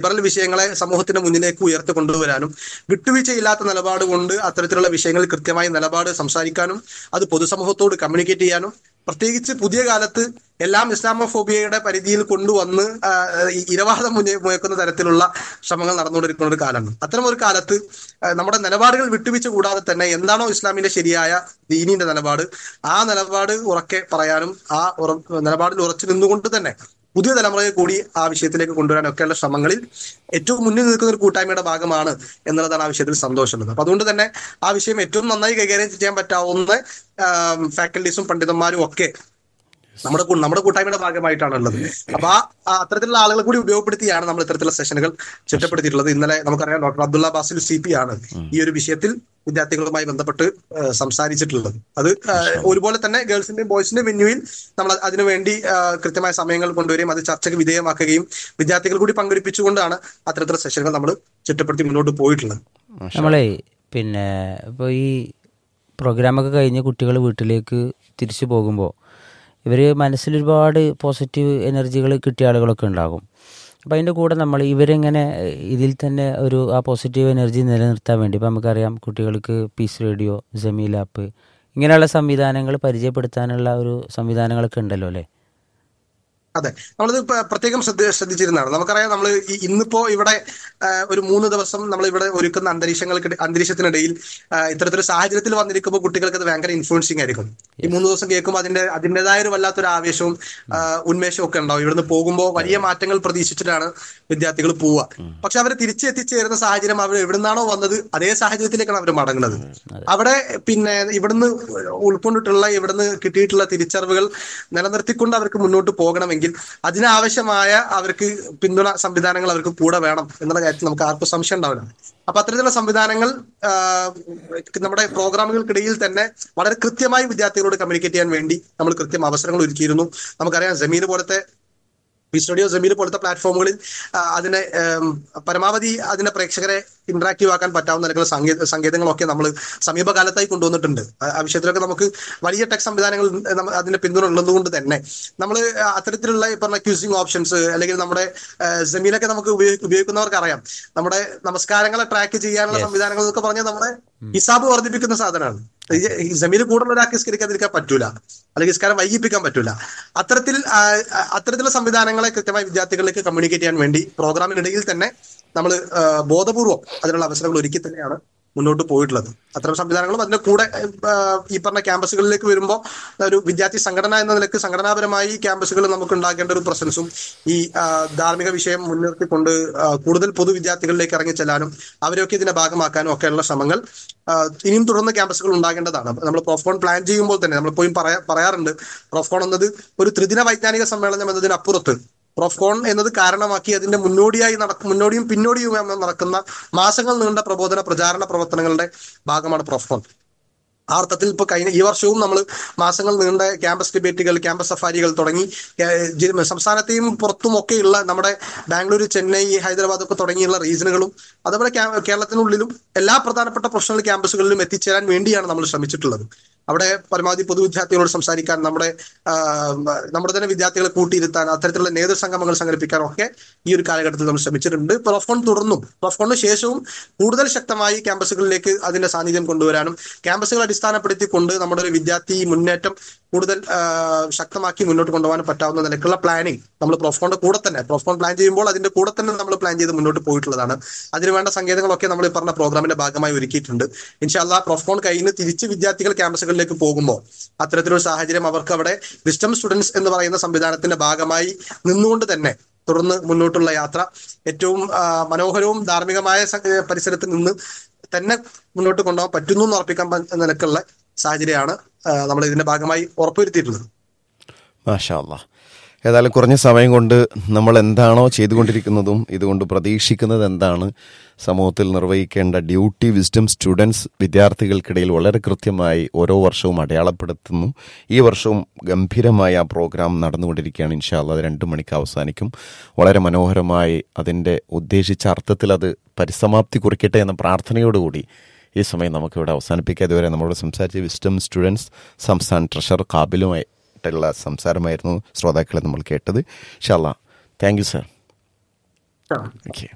liberal വിഷയങ്ങളെ സമൂഹത്തിന്റെ മുന്നിലേക്ക് ഉയർത്തി കൊണ്ടുവരാനും വിട്ടുവീഴ്ചയില്ലാത്ത നിലപാട് കൊണ്ട് അത്തരത്തിലുള്ള വിഷയങ്ങളിൽ കൃത്യമായി നിലപാട് സംസാരിക്കാനും അത് പൊതുസമൂഹത്തോട് കമ്മ്യൂണിക്കേറ്റ് ചെയ്യാനും പ്രത്യേകിച്ച് പുതിയ കാലത്ത് എല്ലാം ഇസ്ലാമോഫോബിയയുടെ പരിധിയിൽ കൊണ്ടുവന്ന് ആ, ഈ ഇരവാദം മുന്നേ- മുഴക്കുന്ന തരത്തിലുള്ള ശ്രമങ്ങൾ നടന്നുകൊണ്ടിരിക്കുന്ന ഒരു കാലമാണ് അത്തരം ഒരു കാലത്ത് ആ, നമ്മുടെ നിലപാടുകൾ വിട്ടുവീഴ്ച കൂടാതെ തന്നെ എന്താണോ ഇസ്ലാമിന്റെ ശരിയായ ദീനിന്റെ നിലപാട് ആ നിലപാട് ഉറക്കെ പറയാനും ആ ഉറ- നിലപാടിൽ ഉറച്ചു നിന്നുകൊണ്ട് തന്നെ പുതിയ തലമുറയെ കൂടി ആ വിഷയത്തിലേക്ക് കൊണ്ടുവരാൻ ഒക്കെയുള്ള ശ്രമങ്ങളിൽ ഏറ്റവും മുന്നിൽ നിൽക്കുന്ന ഒരു കൂട്ടായ്മയുടെ ഭാഗമാണ് എന്നുള്ളതാണ് ആ വിഷയത്തിൽ സന്തോഷമുള്ളത് അപ്പൊ അതുകൊണ്ട് തന്നെ ആ വിഷയം ഏറ്റവും നന്നായി കൈകാര്യം ചെയ്യാൻ പറ്റാവുന്ന ഫാക്കൽറ്റീസും പണ്ഡിതന്മാരും ഒക്കെ നമ്മുടെ കൂ- നമ്മുടെ കൂട്ടായ്മയുടെ ഭാഗമായിട്ടാണ് ഉള്ളത് അപ്പൊ ആ ആ അത്തരത്തിലുള്ള ആളുകളെ കൂടി ഉപയോഗപ്പെടുത്തിയാണ് നമ്മൾ ഇത്തരത്തിലുള്ള സെഷനുകൾ ചിട്ടപ്പെടുത്തിയിട്ടുള്ളത് ഇന്നലെ നമുക്കറിയാം doctor Abdulla Basil C P ആണ് ഈ ഒരു വിഷയത്തിൽ വിദ്യാർത്ഥികളുമായി ബന്ധപ്പെട്ട് ആ, സംസാരിച്ചിട്ടുള്ളത് അത് ആ, ഒരുപോലെ തന്നെ ഗേൾസിന്റെയും ബോയ്സിന്റെയും വെന്യൂയിൽ നമ്മൾ അതിനുവേണ്ടി ആ, കൃത്യമായ സമയങ്ങൾ കൊണ്ടുവരികയും അത് ചർച്ചയ്ക്ക് വിധേയമാക്കുകയും വിദ്യാർത്ഥികൾ കൂടി പങ്കെടുപ്പിച്ചുകൊണ്ടാണ് അത്തരത്തിലുള്ള സെഷനുകൾ നമ്മൾ ചിട്ടപ്പെടുത്തി മുന്നോട്ട് പോയിട്ടുള്ളത് നമ്മളെ പിന്നെ ഇപ്പോൾ ഈ പ്രോഗ്രാമൊക്കെ കഴിഞ്ഞ് കുട്ടികൾ വീട്ടിലേക്ക് തിരിച്ചു പോകുമ്പോൾ ഇവർ മനസ്സിൽ ഒരുപാട് പോസിറ്റീവ് എനർജികൾ കിട്ടിയ ആളുകളൊക്കെ ഉണ്ടാകും അപ്പോൾ അതിൻ്റെ കൂടെ നമ്മൾ ഇവരെങ്ങനെ ഇതിൽ തന്നെ ഒരു ആ പോസിറ്റീവ് എനർജി നിലനിർത്താൻ വേണ്ടി ഇപ്പോൾ നമുക്കറിയാം കുട്ടികൾക്ക് പീസ് റേഡിയോ ജമീൽ ആപ്പ് ഇങ്ങനെയുള്ള സംവിധാനങ്ങൾ പരിചയപ്പെടുത്താനുള്ള ഒരു സംവിധാനങ്ങളൊക്കെ ഉണ്ടല്ലോ അല്ലേ അതെ നമ്മളിത് പ- പ്രത്യേകം ശ്രദ്ധ ശ്രദ്ധിച്ചിരുന്നതാണ് നമുക്കറിയാം നമ്മൾ ഇന്നിപ്പോ ഇവിടെ ആ, ഒരു മൂന്ന് ദിവസം നമ്മൾ ഇവിടെ ഒരുക്കുന്ന അന്തരീക്ഷങ്ങൾക്ക് അന്തരീക്ഷത്തിനിടയിൽ ആ, ഇത്തരത്തിലൊരു സാഹചര്യത്തിൽ വന്നിരിക്കുമ്പോൾ കുട്ടികൾക്ക് അത് ഭയങ്കര ഇൻഫ്ലുവൻസിങ് ആയിരിക്കും ഈ മൂന്ന് ദിവസം കേൾക്കുമ്പോൾ അതിന്റെ അതിൻ്റെതായ ഒരു വല്ലാത്തൊരു ആവേശവും ആ, ഉന്മേഷവും ഒക്കെ ഉണ്ടാവും ഇവിടുന്ന് പോകുമ്പോൾ വലിയ മാറ്റങ്ങൾ പ്രതീക്ഷിച്ചിട്ടാണ് വിദ്യാർത്ഥികൾ പോവുക പക്ഷെ അവർ തിരിച്ചെത്തിച്ചേരുന്ന സാഹചര്യം അവർ എവിടുന്നാണോ വന്നത് അതേ സാഹചര്യത്തിലേക്കാണ് അവർ മടങ്ങുന്നത് അവിടെ പിന്നെ ഇവിടുന്ന് ഉൾക്കൊണ്ടിട്ടുള്ള ഇവിടുന്ന് കിട്ടിയിട്ടുള്ള തിരിച്ചറിവുകൾ നിലനിർത്തിക്കൊണ്ട് അവർക്ക് മുന്നോട്ട് പോകണമെങ്കിൽ അതിനാവശ്യമായ അവർക്ക് പിന്തുണ സംവിധാനങ്ങൾ അവർക്ക് കൂടെ വേണം എന്നുള്ള കാര്യത്തിൽ നമുക്ക് ആർക്കും സംശയം ഉണ്ടാവില്ല അപ്പൊ അത്തരത്തിലുള്ള സംവിധാനങ്ങൾ ആ, നമ്മുടെ പ്രോഗ്രാമുകൾക്കിടയിൽ തന്നെ വളരെ കൃത്യമായി വിദ്യാർത്ഥികളോട് കമ്മ്യൂണിക്കേറ്റ് ചെയ്യാൻ വേണ്ടി നമ്മൾ കൃത്യം അവസരങ്ങൾ ഒരുക്കിയിരുന്നു നമുക്കറിയാം ജമീർ പോലത്തെ പി സ്റ്റുഡിയോ ജമീൽ പോലത്തെ പ്ലാറ്റ്ഫോമുകളിൽ ആ, അതിനെ ഏം, പരമാവധി അതിന്റെ പ്രേക്ഷകരെ ഇന്ററാക്റ്റീവ് ആക്കാൻ പറ്റാവുന്ന തരത്തിലുള്ള സങ്കേ- സങ്കേതങ്ങളൊക്കെ നമ്മൾ സമീപകാലത്തായി കൊണ്ടുവന്നിട്ടുണ്ട് ആ- ആ വിഷയത്തിലൊക്കെ നമുക്ക് വലിയ ടെക് സംവിധാനങ്ങൾ നമ്മ- അതിന്റെ പിന്തുണ ഉള്ളതുകൊണ്ട് തന്നെ നമ്മൾ അത്തരത്തിലുള്ള ഈ പറഞ്ഞ ക്യൂസിംഗ് ഓപ്ഷൻസ് അല്ലെങ്കിൽ നമ്മുടെ ആ, ജമീലൊക്കെ നമുക്ക് ഉപയോഗി- ഉപയോഗിക്കുന്നവർക്ക് അറിയാം നമ്മുടെ നമസ്കാരങ്ങളെ ട്രാക്ക് ചെയ്യാനുള്ള സംവിധാനങ്ങൾ എന്നൊക്കെ പറഞ്ഞാൽ നമ്മുടെ ഹിസാബ് വർദ്ധിപ്പിക്കുന്ന സാധനമാണ് ഈ ജമീൽ കൂടുതൽ ഒരാൾക്ക് നിസ്കരിക്കാതിരിക്കാൻ പറ്റൂല അല്ലെങ്കിൽ നിസ്കാരം വൈകിപ്പിക്കാൻ പറ്റൂല അത്തരത്തിൽ ആ, ആ, അത്തരത്തിലുള്ള സംവിധാനങ്ങളെ കൃത്യമായി വിദ്യാർത്ഥികളിലേക്ക് കമ്മ്യൂണിക്കേറ്റ് ചെയ്യാൻ വേണ്ടി പ്രോഗ്രാമിനിടയിൽ തന്നെ നമ്മൾ ബോധപൂർവം അതിനുള്ള അവസരങ്ങൾ ഒരുക്കി തന്നെയാണ് മുന്നോട്ട് പോയിട്ടുള്ളത് അത്തരം സംവിധാനങ്ങളും അതിന്റെ കൂടെ ആ, ഈ പറഞ്ഞ ക്യാമ്പസുകളിലേക്ക് വരുമ്പോൾ ഒരു വിദ്യാർത്ഥി സംഘടന എന്ന നിലക്ക് സംഘടനാപരമായി ക്യാമ്പസുകളിൽ നമുക്ക് ഉണ്ടാകേണ്ട ഒരു പ്രസൻസും ഈ ആ, ധാർമ്മിക വിഷയം മുൻനിർത്തിക്കൊണ്ട് ആ, കൂടുതൽ പൊതുവിദ്യാർത്ഥികളിലേക്ക് ഇറങ്ങി ചെല്ലാനും അവരെയൊക്കെ ഇതിന്റെ ഭാഗമാക്കാനും ഒക്കെയുള്ള ശ്രമങ്ങൾ ആ, ഇനിയും തുടർന്ന് ക്യാമ്പസുകൾ ഉണ്ടാകേണ്ടതാണ് നമ്മൾ പ്രോഫ്കോൺ പ്ലാൻ ചെയ്യുമ്പോൾ തന്നെ നമ്മളിപ്പോഴും പറയാ പറയാറുണ്ട് പ്രോഫ്കോൺ എന്നത് ഒരു ത്രിദിന വൈജ്ഞാനിക സമ്മേളനം എന്നതിനപ്പുറത്ത് പ്രോഫ്കോൺ എന്നത് കാരണമാക്കി അതിന്റെ മുന്നോടിയായി നടക്കും മുന്നോടിയും പിന്നോടിയും നടക്കുന്ന മാസങ്ങൾ നീണ്ട പ്രബോധന പ്രചാരണ പ്രവർത്തനങ്ങളുടെ ഭാഗമാണ് പ്രോഫ്കോൺ ആ അർത്ഥത്തിൽ ഇപ്പൊ കഴിഞ്ഞ ഈ വർഷവും നമ്മൾ മാസങ്ങൾ നീണ്ട ക്യാമ്പസ് ഡിബേറ്റുകൾ ക്യാമ്പസ് സഫാരികൾ തുടങ്ങി ഏഹ്, ജി- സംസ്ഥാനത്തെയും പുറത്തും ഒക്കെയുള്ള നമ്മുടെ ബാംഗ്ലൂർ ചെന്നൈ ഹൈദരാബാദ് ഒക്കെ തുടങ്ങിയുള്ള റീജനുകളും അതുപോലെ ക്യാ- കേരളത്തിനുള്ളിലും എല്ലാ പ്രധാനപ്പെട്ട പ്രൊഫഷണൽ ക്യാമ്പസുകളിലും എത്തിച്ചേരാൻ വേണ്ടിയാണ് നമ്മൾ ശ്രമിച്ചിട്ടുള്ളത് അവിടെ പരമാവധി പൊതുവിദ്യാർത്ഥികളോട് സംസാരിക്കാൻ നമ്മുടെ ആ, നമ്മുടെ തന്നെ വിദ്യാർത്ഥികളെ കൂട്ടിയിരുത്താൻ അത്തരത്തിലുള്ള നേതൃസംഗമങ്ങൾ സംഘടിപ്പിക്കാൻ ഒക്കെ ഈ ഒരു കാലഘട്ടത്തിൽ നമ്മൾ ശ്രമിച്ചിട്ടുണ്ട് പ്രൊഫോൺ തുടർന്നും പ്രൊഫോണിന് ശേഷവും കൂടുതൽ ശക്തമായി ക്യാമ്പസുകളിലേക്ക് അതിന്റെ സാന്നിധ്യം കൊണ്ടുവരാനും ക്യാമ്പസുകൾ അടിസ്ഥാനപ്പെടുത്തിക്കൊണ്ട് നമ്മുടെ ഒരു വിദ്യാർത്ഥി മുന്നേറ്റം കൂടുതൽ ആ, ശക്തമാക്കി മുന്നോട്ട് കൊണ്ടുപോകാൻ പറ്റാവുന്ന നിലക്കുള്ള പ്ലാനിങ് നമ്മൾ പ്രൊഫോണിന്റെ കൂടെ തന്നെ പ്രൊഫോൺ പ്ലാൻ ചെയ്യുമ്പോൾ അതിന്റെ കൂടെ തന്നെ നമ്മൾ പ്ലാൻ ചെയ്ത് മുന്നോട്ട് പോയിട്ടുള്ളതാണ് അതിനുവേണ്ട സങ്കേതങ്ങളൊക്കെ നമ്മൾ ഈ പറഞ്ഞ പ്രോഗ്രാമിന്റെ ഭാഗമായി ഒരുക്കിയിട്ടുണ്ട് ഇൻഷാല്ല പ്രൊഫോൺ കഴിഞ്ഞ് തിരിച്ച് വിദ്യാർത്ഥികൾ ക്യാമ്പസുകളിലേക്ക് പോകുമ്പോൾ അത്തരത്തിലൊരു സാഹചര്യം അവർക്ക് അവിടെ വിസ്റ്റം സ്റ്റുഡൻസ് എന്ന് പറയുന്ന സംവിധാനത്തിന്റെ ഭാഗമായി നിന്നുകൊണ്ട് തന്നെ തുടർന്ന് മുന്നോട്ടുള്ള യാത്ര ഏറ്റവും ആ, മനോഹരവും ധാർമ്മികമായ സ- ഏ, പരിസരത്ത് നിന്ന് തന്നെ മുന്നോട്ട് കൊണ്ടുപോകാൻ പറ്റുന്നു എന്ന് ഉറപ്പിക്കാൻ പ- നിലക്കുള്ള സാഹചര്യമാണ് നമ്മൾ ഇതിന്റെ ഭാഗമായി ഉറപ്പുവരുത്തിയിട്ടുള്ളത് മാഷാ അല്ലാ ഏതായാലും കുറഞ്ഞ സമയം കൊണ്ട് നമ്മൾ എന്താണോ ചെയ്തുകൊണ്ടിരിക്കുന്നതും ഇതുകൊണ്ട് പ്രതീക്ഷിക്കുന്നത് എന്താണ് സമൂഹത്തിൽ നിർവഹിക്കേണ്ട ഡ്യൂട്ടി വിസ്ഡം സ്റ്റുഡൻസ് വിദ്യാർത്ഥികൾക്കിടയിൽ വളരെ കൃത്യമായി ഓരോ വർഷവും അടയാളപ്പെടുത്തുന്നു ഈ വർഷവും ഗംഭീരമായി ആ പ്രോഗ്രാം നടന്നുകൊണ്ടിരിക്കുകയാണ് ഇൻഷാല്ല അത് രണ്ട് മണിക്ക് അവസാനിക്കും വളരെ മനോഹരമായി അതിൻ്റെ ഉദ്ദേശിച്ച അർത്ഥത്തിൽ അത് പരിസമാപ്തി കുറിക്കട്ടെ എന്ന പ്രാർത്ഥനയോടുകൂടി ഈ സമയം നമുക്കിവിടെ അവസാനിപ്പിക്കാം ഇതുവരെ നമ്മളോട് സംസാരിച്ച വിസ്ഡം സ്റ്റുഡൻസ് സംസ്ഥാന ട്രഷറർ കാബിലുമായിട്ടുള്ള സംസാരമായിരുന്നു ശ്രോതാക്കളെ നമ്മൾ കേട്ടത് ഷാല്ല താങ്ക് യു സർ ഓക്കെ